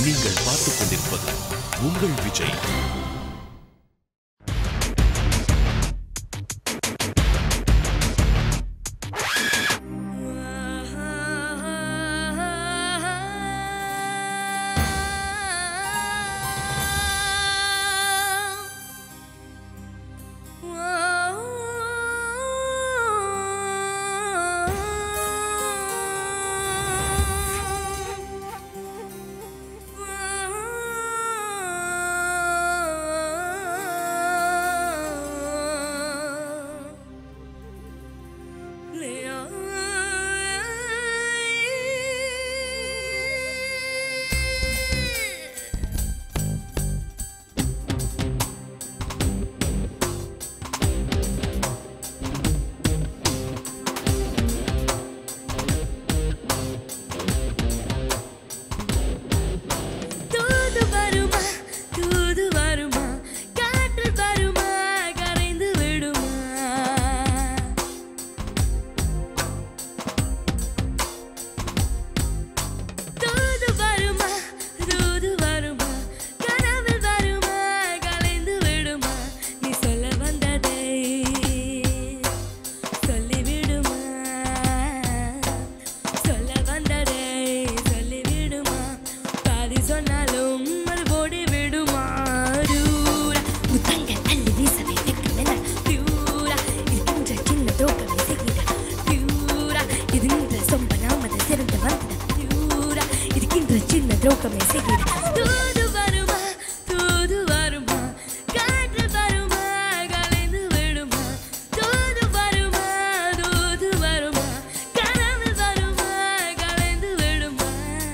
நீங்கள் பார்த்துக் கொண்டிருப்பது உங்கள் விஜய் தூது வருமா தூது வருமா காற்று வருமா கரைந்து விடுமா தூது வருமா தூது வருமா கனவில் வருமா கலைந்து விடுமா நீ சொல்ல வந்ததை சொல்லிவிடுமா சொல்ல வந்ததை சொல்லிவிடுமா பாதி சொன்னாலும் அது ஓடி விடுமா தூர முத்தங்கள் அள்ளி வீசவே வெட்கமென தூர இருக்கின்ற சின்ன தோக்கமே செய்கிற தூர இது நின்ற சொம்ப நாமத சிறந்து வந்தன தூர இருக்கின்ற சின்ன துரோகமே செய்கிற தூது வருமா தூது வருமா காற்று வருமா கலைந்து விடுமா தூது வருமா தூது வருமா கனவு வருமா கலைந்து விடுமா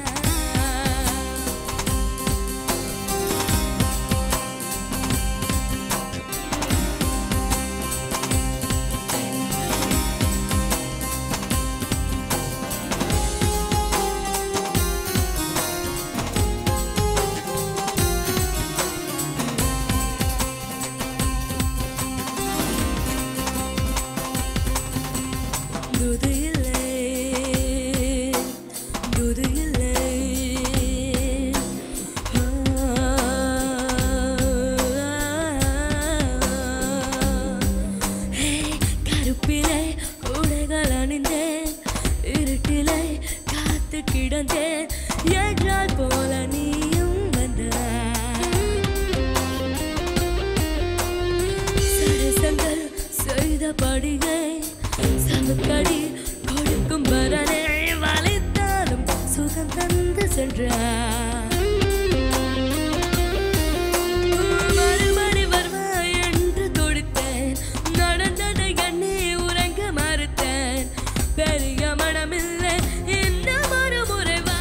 தூது இல்லை தூது இல்லை ஹே, கருப்பிலை உடைகள் அணிந்தேன் இருட்டிலை காத்து கிடந்தேன் என்றால் போல நீயும் வந்தாய் சரசங்கள் செய்த படிகை சமுக்கடி கொடுக்கும் பரனே வளைத்தாலும் சுகம் தந்து சென்றார் மறுபடி வருவாய் என்று துடித்தேன் நடந்ததை கண்ணே உறங்க மறுத்தேன் பெரிய மனமில்லை இன்னும் ஒரு முறை வா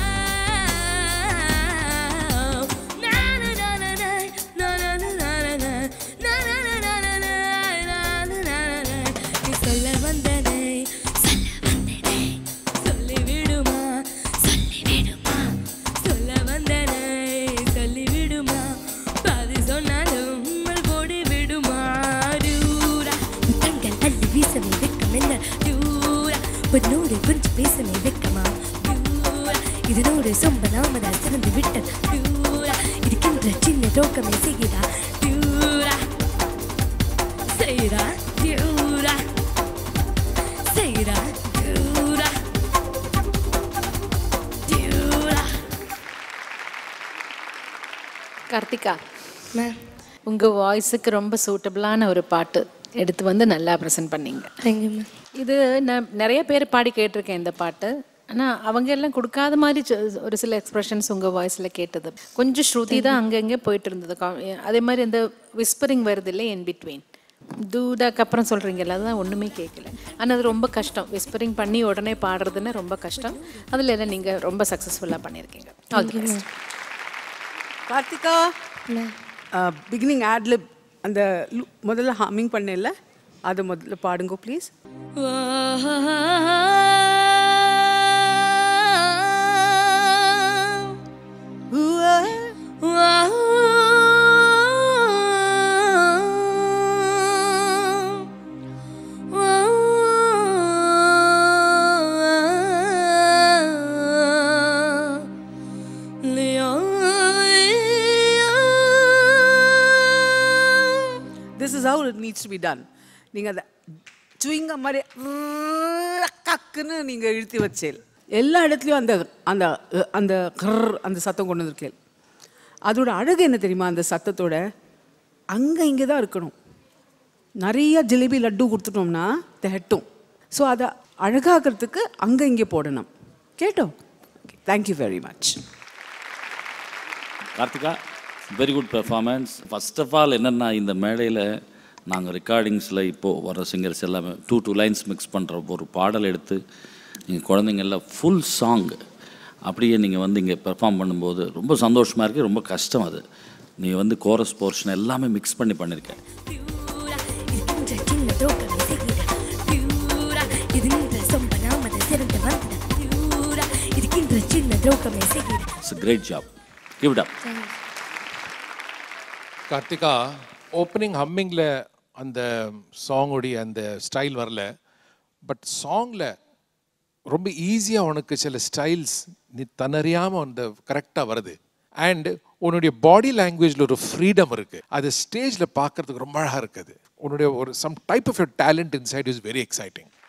நீ சொல்ல வந்தனை சொல்ல வந்தனை சொல்லிவிடுமா சொல்லிவிடுமா சொல்ல வந்தனை சொல்லிவிடுமா பாதி சொன்னாலும் மல் போடி விடுமா தூரா முத்தங்கள் அள்ளி வீசவே வெட்கம் என்ன தூரா பொன்னோடு கொஞ்சம் பேசவே வெட்கமா தூரா இதனோடு சொம்ப நாமதா சிறந்து விட்ட தூரா இருக்கின்ற சின்ன தோக்கமே செய்கிறா தூரா செய்கிறா தூரா செய்கிறா தூரா தூரா கார்த்திகா உங்கள் வாய்ஸுக்கு ரொம்ப சூட்டபிளான ஒரு பாட்டு எடுத்து வந்து நல்லா ப்ரெசென்ட் பண்ணீங்க தேங்க்யூ மேம் இது நான் நிறைய பேர் பாடி கேட்டிருக்கேன் இந்த பாட்டு ஆனால் அவங்க எல்லாம் கொடுக்காத மாதிரி சொ- ஒரு சில எக்ஸ்பிரஷன்ஸ் உங்கள் வாய்ஸில் கேட்டது கொஞ்சம் ஸ்ருதி தான் அங்கங்கே போயிட்டு இருந்தது கா- அதே மாதிரி இந்த விஸ்பரிங் வருது இல்லை இன் பிட்வீன் தூடாக்கு அப்புறம் சொல்கிறீங்கல்ல அதுதான் ஒன்றுமே கேட்கல ஆனால் அது ரொம்ப கஷ்டம் விஸ்பரிங் பண்ணி உடனே பாடுறதுன்னு ரொம்ப கஷ்டம் அதில் எல்லாம் நீங்கள் ரொம்ப சக்ஸஸ்ஃபுல்லாக பண்ணியிருக்கீங்க all the best Karthika beginning ad lib அந்த lu- முதல்ல ஹம்மிங் பண்ணல அதை முதல்ல பாடுங்க please Leon is how it needs to be done நீங்கள் அதை சுவிங்க மாதிரி கக்குன்னு நீங்கள் இழுத்தி வச்சேல் எல்லா இடத்துலையும் அந்த அந்த அஹ், அந்த கர் அந்த சத்தம் கொண்டு வந்திருக்கேன் அதோட அழகு என்ன தெரியுமா அந்த சத்தத்தோட அங்கே இங்கே தான் இருக்கணும் நிறைய ஜிலேபி லட்டு கொடுத்துட்டோம்னா திகட்டும் ஸோ அதை அழகாக்கிறதுக்கு அங்கே இங்கே போடணும் கேட்டோம் thank you very much Karthika very good performance first of all என்னென்னா இந்த மேடையில் நாங்கள் ரெக்கார்டிங்ஸில் இப்போது வர சிங்கர்ஸ் எல்லாமே டூ டூ லைன்ஸ் மிக்ஸ் பண்ணுற ஒரு பாடல் எடுத்து நீங்கள் குழந்தைங்க எல்லாம் ஃபுல் சாங் அப்படியே நீங்கள் வந்து இங்கே பெர்ஃபார்ம் பண்ணும்போது ரொம்ப சந்தோஷமாக இருக்குது ரொம்ப கஷ்டம் அது நீங்கள் வந்து கோரஸ் போர்ஷன் எல்லாமே மிக்ஸ் பண்ணி பண்ணியிருக்கேன் பியூரா இருக்கின்ற சின்ன தோட்டம் இசைகிட பியூரா இதுன்ற சொம்ப நாமத சிறந்து வந்த பியூரா இருக்கின்ற சின்ன துரோகம் இசைகிட it's great job give it up Karthika opening ஹம்மிங்கில் அந்த சாங்கோடைய அந்த ஸ்டைல் வரல பட் சாங்கில் ரொம்ப ஈஸியாக உனக்கு சில ஸ்டைல்ஸ் நீ தன்னறியாமல் அந்த கரெக்டாக வருது அண்ட் உன்னுடைய பாடி லாங்குவேஜில் ஒரு ஃப்ரீடம் இருக்குது அது ஸ்டேஜில் பார்க்கறதுக்கு ரொம்ப அழகாக இருக்குது உன்னுடைய ஒரு some type of your talent inside is very exciting